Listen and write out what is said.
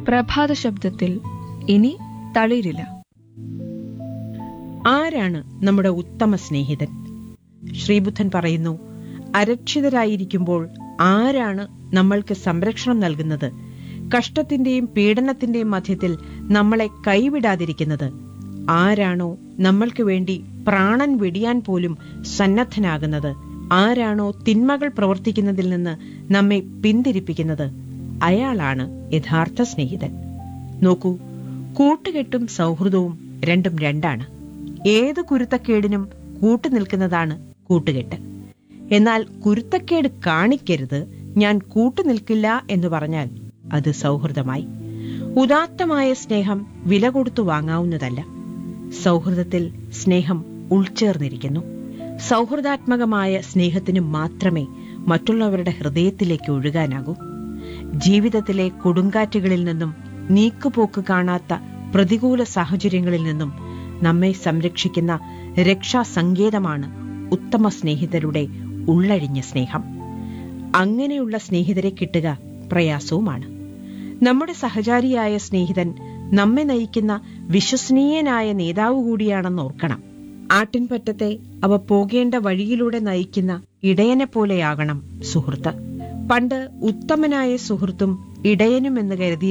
പ്രഭാത ശബ്ദത്തിൽ ഇനി തളിരില്ല ആരാണ് നമ്മുടെ ഉത്തമ സ്നേഹിതൻ ശ്രീബുദ്ധൻ പറയുന്നു അരക്ഷിതരായിരിക്കുമ്പോൾ ആരാണ് നമ്മൾക്ക് സംരക്ഷണം നൽകുന്നത് കഷ്ടത്തിന്റെയും പീഡനത്തിന്റെയും മധ്യത്തിൽ നമ്മളെ കൈവിടാതിരിക്കുന്നത് ആരാണോ നമ്മൾക്ക് വേണ്ടി പ്രാണൻ വെടിയാൻ പോലും സന്നദ്ധനാകുന്നത് ആരാണോ തിന്മകൾ പ്രവർത്തിക്കുന്നതിൽ നിന്ന് നമ്മെ പിന്തിരിപ്പിക്കുന്നത് അയാളാണ് യഥാർത്ഥ സ്നേഹിതൻ നോക്കൂ കൂട്ടുകെട്ടും സൗഹൃദവും രണ്ടും രണ്ടാണ് ഏത് കുരുത്തക്കേടിനും കൂട്ടുനിൽക്കുന്നതാണ് കൂട്ടുകെട്ട് എന്നാൽ കുരുത്തക്കേട് കാണിക്കരുത് ഞാൻ കൂട്ടുനിൽക്കില്ല എന്ന് പറഞ്ഞാൽ അത് സൗഹൃദമായി ഉദാത്തമായ സ്നേഹം വില കൊടുത്തു വാങ്ങാവുന്നതല്ല സൗഹൃദത്തിൽ സ്നേഹം ഉൾച്ചേർന്നിരിക്കുന്നു സൗഹൃദാത്മകമായ സ്നേഹത്തിന് മാത്രമേ മറ്റുള്ളവരുടെ ഹൃദയത്തിലേക്ക് ഒഴുകാനാകൂ ജീവിതത്തിലെ കൊടുങ്കാറ്റുകളിൽ നിന്നും നീക്കുപോക്ക് കാണാത്ത പ്രതികൂല സാഹചര്യങ്ങളിൽ നിന്നും നമ്മെ സംരക്ഷിക്കുന്ന രക്ഷാസങ്കേതമാണ് ഉത്തമ സ്നേഹിതരുടെ ഉള്ളഴിഞ്ഞ സ്നേഹം അങ്ങനെയുള്ള സ്നേഹിതരെ കിട്ടുക പ്രയാസവുമാണ് നമ്മുടെ സഹചാരിയായ സ്നേഹിതൻ നമ്മെ നയിക്കുന്ന വിശ്വസനീയനായ നേതാവ് കൂടിയാണെന്ന് ഓർക്കണം ആട്ടിൻപറ്റത്തെ അവ പോകേണ്ട വഴിയിലൂടെ നയിക്കുന്ന ഇടയനെ പോലെയാകണം സുഹൃത്ത് പണ്ട് ഉത്തമനായ സുഹൃത്തും ഇടയനുമെന്ന് കരുതി